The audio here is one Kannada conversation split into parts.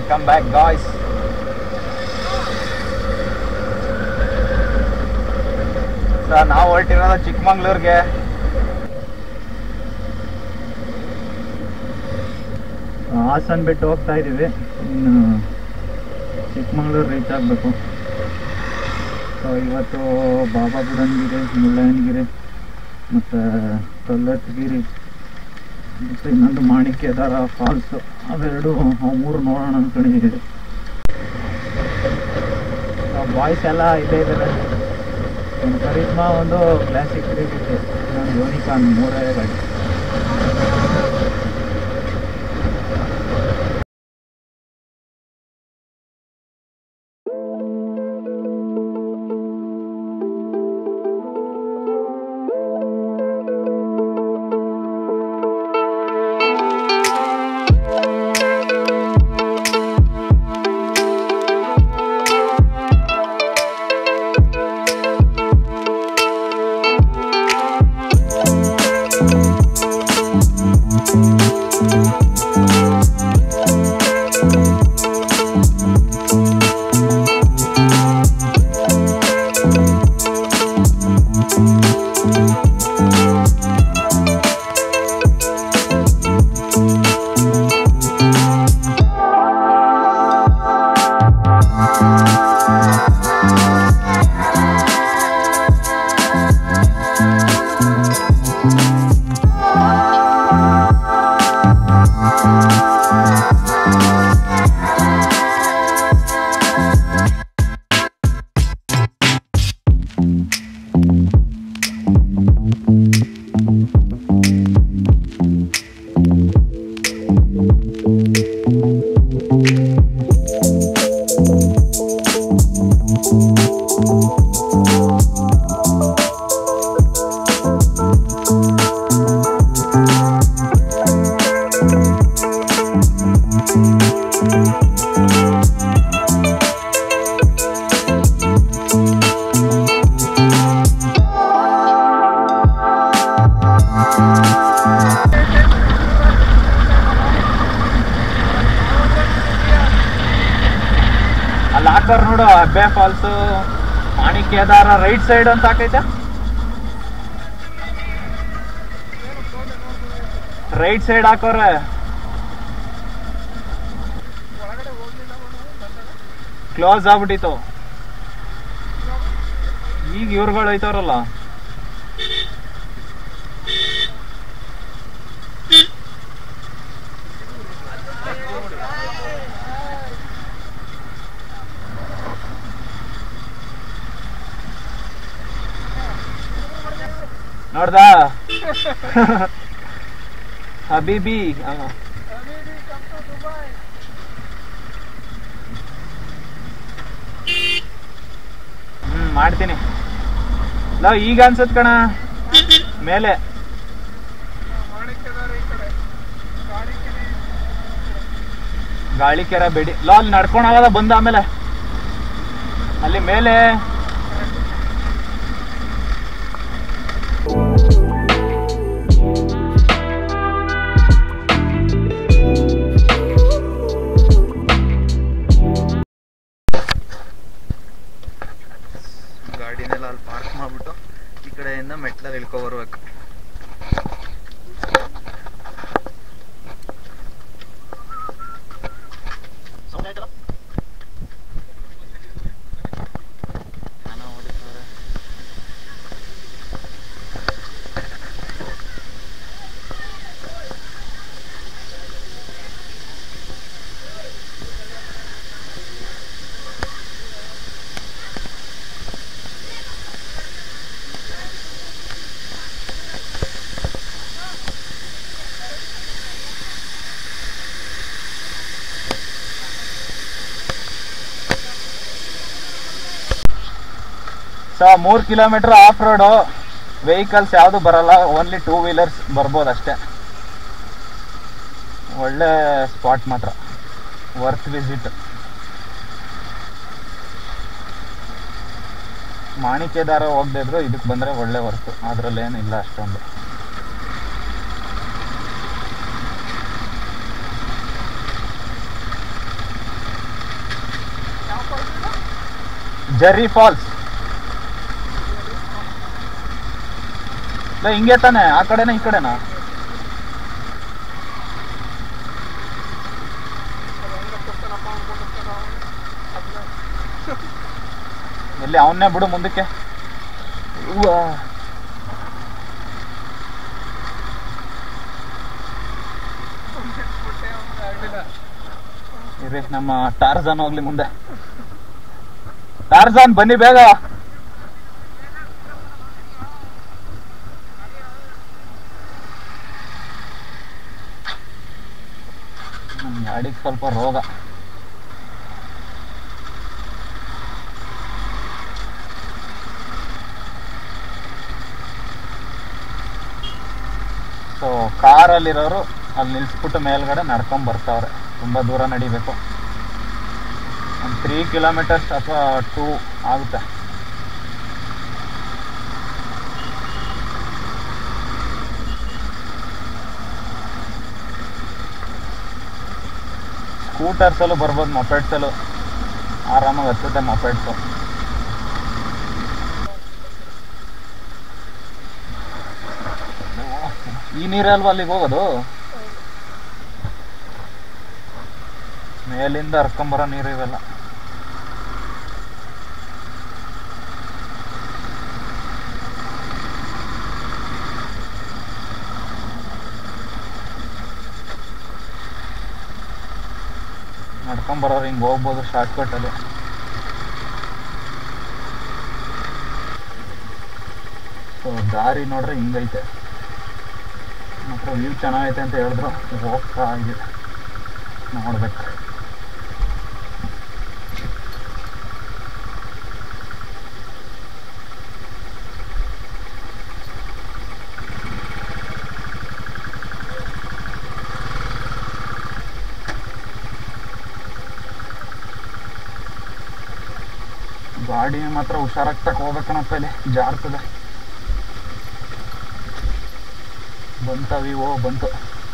ವೆಲ್ಕಮ್ ಬ್ಯಾಕ್ ಗಾಯ್ಸ್ ಸರ್ ನಾವು ಹೊರಟಿರೋದು ಚಿಕ್ಕಮಂಗ್ಳೂರ್ಗೆ ಹಾಸನ್ ಬಿಟ್ಟು ಹೋಗ್ತಾ ಇದ್ದೀವಿ ಇನ್ನು ಚಿಕ್ಕಮಂಗ್ಳೂರು ರೀಚ್ ಆಗಬೇಕು ಸೊ ಇವತ್ತು ಬಾಬಾ ಬುಡನ್ಗಿರಿ ಮುಳ್ಳಯ್ಯನಗಿರಿ ಮತ್ತು ಕಲ್ಲತ್ಗಿರಿ ಮತ್ತು ಇನ್ನೊಂದು ಮಾಣಿಕ್ಯದಾರ ಫಾಲ್ಸು ಅವೆರಡು ಅವು ಮೂರು ನೋಡೋಣ ಅಂದ್ಕೊಂಡಿದ್ದೀವಿ ಬಾಯ್ಸ್ ಎಲ್ಲ ಇಲ್ಲೇ ಇದ್ದಾರೆ ಒಂದು ಕರಿಷ್ಮಾ ಒಂದು ಕ್ಲಾಸಿಕ್ ತ್ರೀ ಫಿಫ್ಟಿ ಇನ್ನೊಂದು ಯೂನಿಕಾನ್ ಮೂರೇ ಗಾಡಿ ಅಲ್ಲಿ ಹಾಕೋರ್ ನೋಡು ಅಬ್ಬೆ ಫಾಲ್ಸು ಮಾಣಿಕ್ಯದಾರ ರೈಟ್ ಸೈಡ್ ಅಂತ ಹಾಕೈತೆ ರೈಟ್ ಸೈಡ್ ಹಾಕೋರೆ ಕ್ಲೋಸ್ ಆಗ್ಬಿಟ್ಟಿತ್ತು ಈಗ ಇವ್ರುಗಳು ಐತವ್ರಲ್ಲ ನೋಡ್ದಾ ಹಬೀಬಿ ಆ. ಹ್ಮ್ ಮಾಡ್ತೀನಿ ಲವ್ ಈಗ ಅನ್ಸತ್ ಕಣ ಮೇಲೆ ಗಾಳಿ ಕೆರೆ ಬೇಡಿ ಲೋ ಅಲ್ಲಿ ನಡ್ಕೊಂಡು ಹೋಗೋದ ಬಂದ ಆಮೇಲೆ ಅಲ್ಲಿ ಮೇಲೆ ಗಾಡಿನೆಲ್ಲ ಅಲ್ಲಿ ಪಾರ್ಕ್ ಮಾಡ್ಬಿಟ್ಟು ಈ ಕಡೆಯಿಂದ ಮೆಟ್ಲಲ್ಲಿ ಇಳ್ಕೊ ಬರ್ಬೇಕು ಸೊ ಮೂರು ಕಿಲೋಮೀಟರ್ ಆಫ್ ರೋಡು ವೆಹಿಕಲ್ಸ್ ಯಾವುದು ಬರಲ್ಲ ಓನ್ಲಿ ಟೂ ವೀಲರ್ಸ್ ಬರ್ಬೋದು ಅಷ್ಟೇ ಒಳ್ಳೆ ಸ್ಪಾಟ್ ಮಾತ್ರ ವರ್ತ್ ವಿಸಿಟ್ ಮಾಣಿಕ್ಯದಾರ ಹೋಗದೇ ಇದ್ರು ಇದಕ್ಕೆ ಬಂದರೆ ಒಳ್ಳೆ ವರ್ತು ಅದರಲ್ಲಿ ಏನಿಲ್ಲ ಅಷ್ಟೊಂದು ಜರ್ರಿ ಫಾಲ್ಸ್ ಇಲ್ಲ ಹಿಂಗೆ ತಾನೆ ಆ ಕಡೆನಾ ಈ ಕಡೆನಾ ಎಲ್ಲಿ ಅವನ್ನೇ ಬಿಡು ಮುಂದಕ್ಕೆ ಉವ್ವಾ. ಇರಿ ನಮ್ಮ ಟಾರ್ಜಾನ್ ಹೋಗ್ಲಿ ಮುಂದೆ ಟಾರ್ಜಾನ್ ಬನ್ನಿ ಬೇಗ ನಮ್ ಗಾಡಿಗೆ ಸ್ವಲ್ಪ ರೋಗ ಸೊ ಕಾರಲ್ಲಿರೋರು ಅಲ್ಲಿ ನಿಲ್ಸ್ಬಿಟ್ಟು ಮೇಲ್ಗಡೆ ನಡ್ಕೊಂಡ್ ಬರ್ತಾವ್ರೆ ತುಂಬಾ ದೂರ ನಡಿಬೇಕು ಒಂದು ತ್ರೀ ಕಿಲೋಮೀಟರ್ಸ್ ಅಥವಾ ಟೂ ಆಗುತ್ತೆ ಸ್ಕೂಟರ್ಸಲ್ಲೂ ಬರ್ಬೋದು ಮೊಪೆಡ್ಸಲ್ಲೂ ಆರಾಮಾಗಿ ಹತ್ತುತ್ತೆ ಮೊಪೆಡ್ಸು ಈ ನೀರೇ ಅಲ್ವಾ ಅಲ್ಲಿಗೆ ಹೋಗೋದು ಮೇಲಿಂದ ಹರ್ಕೊಂಬರೋ ನೀರು ಇವೆಲ್ಲ ನಡ್ಕೊಂಬರೋರು ಹಿಂಗೆ ಹೋಗ್ಬೋದು ಶಾರ್ಟ್ ಕಟ್ಟಲ್ಲಿ ಸೊ ದಾರಿ ನೋಡ್ರೆ ಹಿಂಗೈತೆ ಮಾತ್ರ ವ್ಯೂ ಚೆನ್ನಾಗೈತೆ ಅಂತ ಹೇಳಿದ್ರು ಹೋಗ್ತಾ ಇದೆ ನೋಡ್ಬೇಕು ಗಾಡಿ ಮಾತ್ರ ಹುಷಾರಾಗಿ ತಕ ಹೋಗ್ಬೇಕಣಪ್ಪ ಇಲ್ಲಿ ಜಾರ್ತದೆ ಬಂತ ವಿವೋ ಬಂತು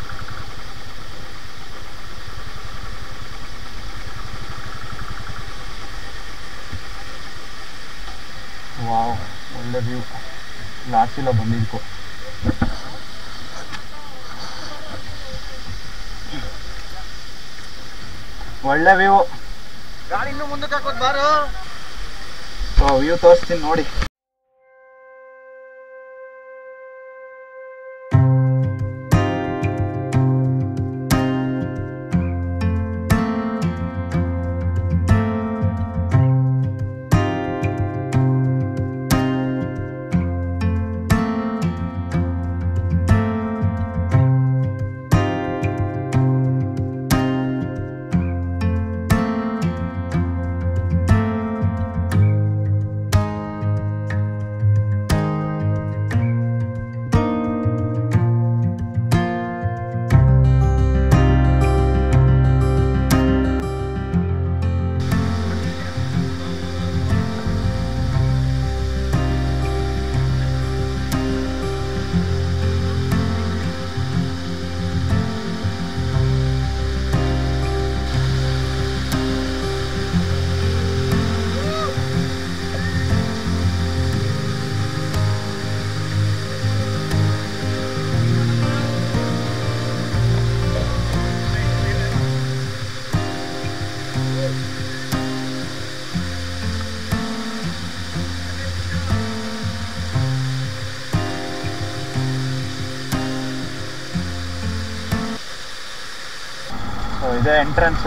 ವಾವ್ ಒಳ್ಳೆ ವ್ಯೂ ಲಾಸ್ಟಿಲ್ಲ ಬಂದಿದ್ಕು ಒಳ್ಳೆ ವ್ಯೂ ಗಾಡಿ ಇನ್ನು ಮುಂದಕ್ಕೆ ಹಾಕೋದ್ ಬಾರು ಸೊ ವ್ಯೂ ತೋರಿಸ್ತೀನಿ ನೋಡಿ ಸೊ ಇದೇ ಎಂಟ್ರೆನ್ಸ್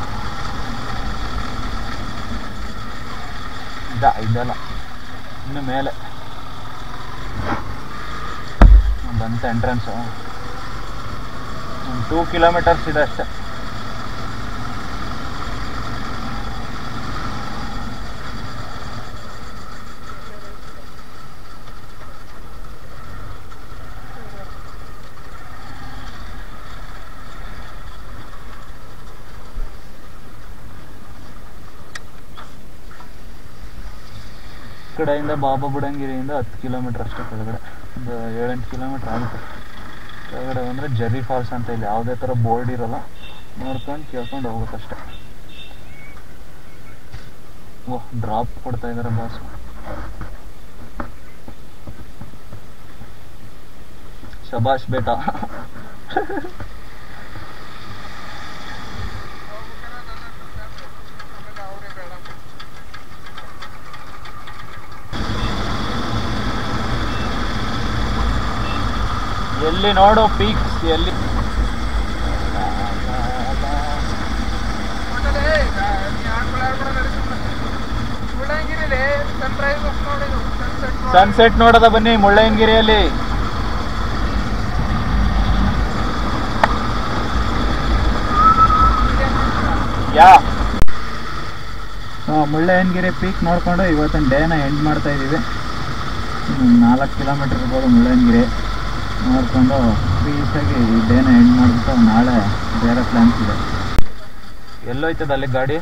ಇದ ಇದಲ್ಲ ಇನ್ನು ಮೇಲೆ ಬಂತ ಎಂಟ್ರೆನ್ಸು ಒಂದು ಟೂ ಕಿಲೋಮೀಟರ್ಸ್ ಇದೆ ಅಷ್ಟೇ ಈ ಕಡೆಯಿಂದ ಬಾಬಾ ಬುಡಂಗಿರಿಯಿಂದ ಹತ್ತು ಕಿಲೋಮೀಟರ್ ಅಷ್ಟೇ ಕೆಳಗಡೆ ಒಂದು ಏಳೆಂಟು ಕಿಲೋಮೀಟರ್ ಆಗುತ್ತೆ ಕೆಳಗಡೆ ಬಂದರೆ ಜರ್ರಿ ಫಾಲ್ಸ್ ಅಂತ ಇಲ್ಲಿ ಯಾವುದೇ ಥರ ಬೋರ್ಡ್ ಇರಲ್ಲ ನೋಡ್ಕೊಂಡು ಕೇಳ್ಕೊಂಡು ಹೋಗ್ಬೇಕಷ್ಟೆ ವಾಹ್ ಡ್ರಾಪ್ ಕೊಡ್ತಾ ಇದಾರೆ ಬಾಸ್ ಶಬಾಷ್ ಬೇಟಾ ಎಲ್ಲಿ ನೋಡು ಪೀಕ್ಸ್ ಎಲ್ಲಿ ಸನ್ಸೆಟ್ ನೋಡದ ಬನ್ನಿ ಮುಳ್ಳಯ್ಯನಗಿರಿಯಲ್ಲಿ ಯಾ ಸೊ ಮುಳ್ಳಯ್ಯನಗಿರಿ ಪೀಕ್ ನೋಡಿಕೊಂಡು ಇವತ್ತಿನ ಡೇನ ಎಂಡ್ ಮಾಡ್ತಾ ಇದ್ದೀವಿ ನಾಲ್ಕು ಕಿಲೋಮೀಟ್ರ್ ಇರ್ಬೋದು ಮುಳ್ಳಯ್ಯನಗಿರಿ ನೋಡಿಕೊಂಡು ಪೀಸಾಗಿ ಈ ಡೇನ ಎಂಡ್ ಮಾಡಿಬಿಟ್ಟು ನಾಳೆ ಬೇರೆ ಪ್ಲ್ಯಾನ್ಸ್ ಇದೆ ಎಲ್ಲೋಯ್ತದ ಅಲ್ಲಿ ಗಾಡಿ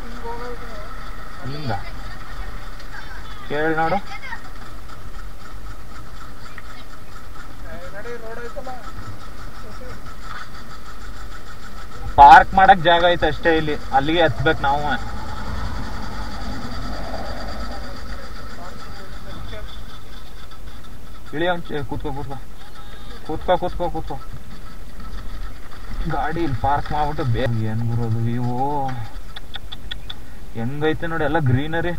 ಹಿಂಗ ಕೇಳಿ ನೋಡು ಪಾರ್ಕ್ ಮಾಡಕ್ ಜಾಗ ಐತೆ ಅಷ್ಟೇ ಇಲ್ಲಿ ಅಲ್ಲಿಗೆ ಹತ್ಬೇಕು ನಾವು ಇಳಿ ಒಂಚೆ ಕೂತ್ಕೋ ಕೂತ್ಕೋ ಕೂತ್ಕೋ ಕೂತ್ಕೋ ಕೂತ್ಕೋ ಗಾಡಿ ಇಲ್ಲಿ ಪಾರ್ಕ್ ಮಾಡ್ಬಿಟ್ಟು ಬೇಗ ಏನ್ ಬರೋದು ಇವು ಹೆಂಗೈತೆ ನೋಡಿ ಎಲ್ಲ ಗ್ರೀನರಿ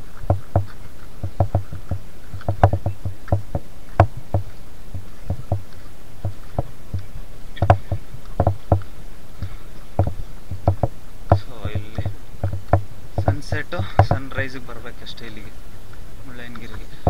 ಸೊ ಇಲ್ಲಿ ಸನ್ಸೆಟ್ಟು ಸನ್ರೈಸಿಗೆ ಬರ್ಬೇಕಷ್ಟೇ ಇಲ್ಲಿಗೆ ಮುಳ್ಳಯ್ಯನಗಿರಿಗೆ